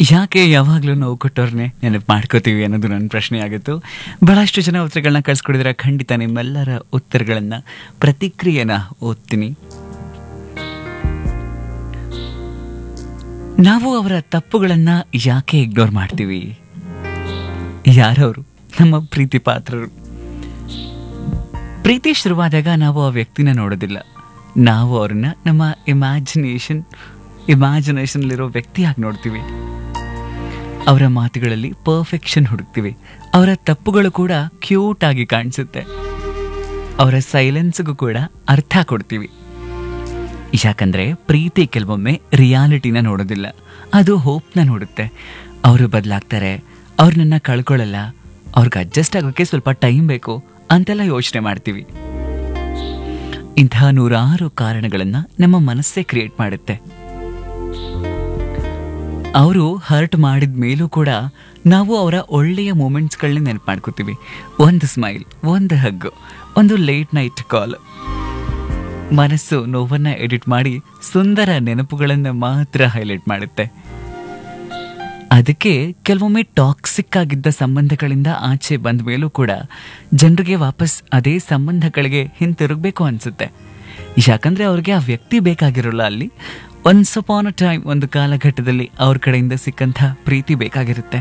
ಯಾಕೆ ಯಾವಾಗಲೂ ನೋವು ಕೊಟ್ಟವ್ರನ್ನೇ ನೆನಪು ಮಾಡ್ಕೋತೀವಿ ಅನ್ನೋದು ನನ್ನ ಪ್ರಶ್ನೆ ಆಗಿತ್ತು ಬಹಳಷ್ಟು ಜನ ಉತ್ತರಗಳನ್ನ ಕಳ್ಸ್ಕೊಡಿದ್ರೆ ಖಂಡಿತ ನಿಮ್ಮೆಲ್ಲರ ಉತ್ತರಗಳನ್ನ ಪ್ರತಿಕ್ರಿಯೆನ ಓದ್ತೀನಿ ನಾವು ಅವರ ತಪ್ಪುಗಳನ್ನ ಯಾಕೆ ಇಗ್ನೋರ್ ಮಾಡ್ತೀವಿ ಯಾರವರು ನಮ್ಮ ಪ್ರೀತಿ ಪಾತ್ರರು ಪ್ರೀತಿ ಶುರುವಾದಾಗ ನಾವು ಆ ವ್ಯಕ್ತಿನ ನೋಡೋದಿಲ್ಲ ನಾವು ಅವ್ರನ್ನ ನಮ್ಮ ಇಮ್ಯಾಜಿನೇಷನ್ ಇಮ್ಯಾಜಿನೇಷನ್ಲಿರೋ ವ್ಯಕ್ತಿಯಾಗಿ ನೋಡ್ತೀವಿ ಅವರ ಮಾತುಗಳಲ್ಲಿ ಪರ್ಫೆಕ್ಷನ್ ಹುಡುಕ್ತೀವಿ ಅವರ ತಪ್ಪುಗಳು ಕೂಡ ಕ್ಯೂಟ್ ಆಗಿ ಕಾಣಿಸುತ್ತೆ ಅವರ ಸೈಲೆನ್ಸ್ಗೂ ಕೂಡ ಅರ್ಥ ಕೊಡ್ತೀವಿ ಯಾಕಂದ್ರೆ ಪ್ರೀತಿ ಕೆಲವೊಮ್ಮೆ ರಿಯಾಲಿಟಿನ ನೋಡೋದಿಲ್ಲ ಅದು ಹೋಪ್ನ ನೋಡುತ್ತೆ ಅವರು ಬದಲಾಗ್ತಾರೆ ಅವ್ರು ನನ್ನ ಕಳ್ಕೊಳ್ಳಲ್ಲ ಅವ್ರಿಗೆ ಅಡ್ಜಸ್ಟ್ ಆಗೋಕ್ಕೆ ಸ್ವಲ್ಪ ಟೈಮ್ ಬೇಕು ಅಂತೆಲ್ಲ ಯೋಚನೆ ಮಾಡ್ತೀವಿ ಇಂತಹ ನೂರಾರು ಕಾರಣಗಳನ್ನ ನಮ್ಮ ಮನಸ್ಸೇ ಕ್ರಿಯೇಟ್ ಮಾಡುತ್ತೆ ಅವರು ಹರ್ಟ್ ಮಾಡಿದ ಮೇಲೂ ಕೂಡ ನಾವು ಅವರ ಒಳ್ಳೆಯ ಮೂಮೆಂಟ್ಸ್ಗಳನ್ನ ನೆನಪು ಮಾಡ್ಕೋತೀವಿ ಒಂದು ಸ್ಮೈಲ್ ಒಂದು ಹಗ್ಗು ಒಂದು ಲೇಟ್ ನೈಟ್ ಕಾಲ್ ಮನಸ್ಸು ನೋವನ್ನ ಎಡಿಟ್ ಮಾಡಿ ಸುಂದರ ನೆನಪುಗಳನ್ನು ಮಾತ್ರ ಹೈಲೈಟ್ ಮಾಡುತ್ತೆ ಅದಕ್ಕೆ ಕೆಲವೊಮ್ಮೆ ಟಾಕ್ಸಿಕ್ ಆಗಿದ್ದ ಸಂಬಂಧಗಳಿಂದ ಆಚೆ ಬಂದ ಮೇಲೂ ಕೂಡ ಜನರಿಗೆ ವಾಪಸ್ ಅದೇ ಸಂಬಂಧಗಳಿಗೆ ಹಿಂತಿರುಗಬೇಕು ಅನ್ಸುತ್ತೆ ಯಾಕಂದ್ರೆ ಅವ್ರಿಗೆ ಆ ವ್ಯಕ್ತಿ ಬೇಕಾಗಿರೋಲ್ಲ ಅಲ್ಲಿ ಒನ್ಸ್ ಅಪಾನ್ ಅ ಟೈಮ್ ಒಂದು ಕಾಲಘಟ್ಟದಲ್ಲಿ ಅವ್ರ ಕಡೆಯಿಂದ ಸಿಕ್ಕಂಥ ಪ್ರೀತಿ ಬೇಕಾಗಿರುತ್ತೆ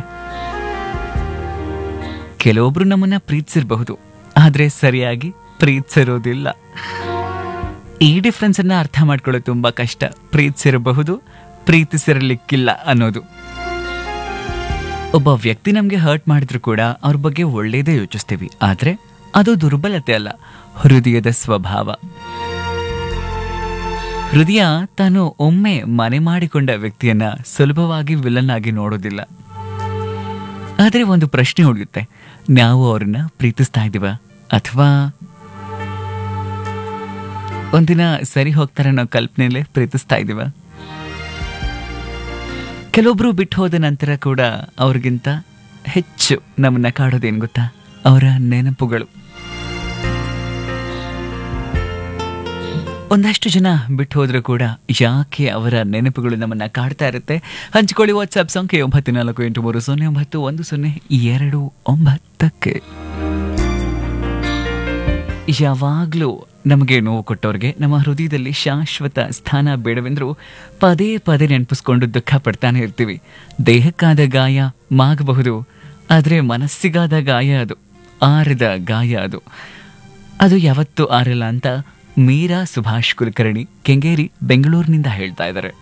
ಕೆಲವೊಬ್ರು ನಮ್ಮನ್ನ ಪ್ರೀತಿಸಿರಬಹುದು ಆದ್ರೆ ಸರಿಯಾಗಿ ಪ್ರೀತಿಸಿರೋದಿಲ್ಲ ಈ ಡಿಫ್ರೆನ್ಸ್ ಅನ್ನ ಅರ್ಥ ಮಾಡ್ಕೊಳ್ಳೋದು ತುಂಬಾ ಕಷ್ಟ ಪ್ರೀತಿಸಿರಬಹುದು ಪ್ರೀತಿಸಿರಲಿಕ್ಕಿಲ್ಲ ಅನ್ನೋದು ಒಬ್ಬ ವ್ಯಕ್ತಿ ನಮಗೆ ಹರ್ಟ್ ಮಾಡಿದ್ರು ಕೂಡ ಅವ್ರ ಬಗ್ಗೆ ಒಳ್ಳೇದೇ ಯೋಚಿಸ್ತೀವಿ ಆದ್ರೆ ಅದು ದುರ್ಬಲತೆ ಅಲ್ಲ ಹೃದಯದ ಸ್ವಭಾವ ಹೃದಯ ತಾನು ಒಮ್ಮೆ ಮನೆ ಮಾಡಿಕೊಂಡ ವ್ಯಕ್ತಿಯನ್ನ ಸುಲಭವಾಗಿ ವಿಲನ್ ಆಗಿ ನೋಡೋದಿಲ್ಲ ಆದ್ರೆ ಒಂದು ಪ್ರಶ್ನೆ ಉಳಿಯುತ್ತೆ ನಾವು ಅವ್ರನ್ನ ಪ್ರೀತಿಸ್ತಾ ಇದೀವ ಅಥವಾ ಒಂದಿನ ಸರಿ ಹೋಗ್ತಾರೆ ಅನ್ನೋ ಕಲ್ಪನೆಯಲ್ಲೇ ಪ್ರೀತಿಸ್ತಾ ಇದೀವ ಕೆಲವೊಬ್ರು ಬಿಟ್ಟು ಹೋದ ನಂತರ ಕೂಡ ಅವ್ರಿಗಿಂತ ಹೆಚ್ಚು ನಮ್ಮನ್ನ ಕಾಡೋದೇನು ಗೊತ್ತಾ ಅವರ ನೆನಪುಗಳು ಒಂದಷ್ಟು ಜನ ಬಿಟ್ಟು ಹೋದ್ರೂ ಕೂಡ ಯಾಕೆ ಅವರ ನೆನಪುಗಳು ನಮ್ಮನ್ನ ಕಾಡ್ತಾ ಇರುತ್ತೆ ಹಂಚಿಕೊಳ್ಳಿ ವಾಟ್ಸ್ಆಪ್ ಸಂಖ್ಯೆ ಒಂಬತ್ತು ನಾಲ್ಕು ಎಂಟು ಮೂರು ಸೊನ್ನೆ ಒಂಬತ್ತು ಒಂದು ಸೊನ್ನೆ ಎರಡು ಒಂಬತ್ತಕ್ಕೆ ಯಾವಾಗಲೂ ನಮಗೆ ನೋವು ಕೊಟ್ಟವ್ರಿಗೆ ನಮ್ಮ ಹೃದಯದಲ್ಲಿ ಶಾಶ್ವತ ಸ್ಥಾನ ಬೇಡವೆಂದ್ರು ಪದೇ ಪದೇ ನೆನಪಿಸ್ಕೊಂಡು ದುಃಖ ಪಡ್ತಾನೆ ಇರ್ತೀವಿ ದೇಹಕ್ಕಾದ ಗಾಯ ಮಾಗಬಹುದು ಆದರೆ ಮನಸ್ಸಿಗಾದ ಗಾಯ ಅದು ಆರದ ಗಾಯ ಅದು ಅದು ಯಾವತ್ತೂ ಆರಲ್ಲ ಅಂತ ಮೀರಾ ಸುಭಾಷ್ ಕುಲಕರ್ಣಿ ಕೆಂಗೇರಿ ಬೆಂಗಳೂರಿನಿಂದ ಹೇಳ್ತಾ ಇದ್ದಾರೆ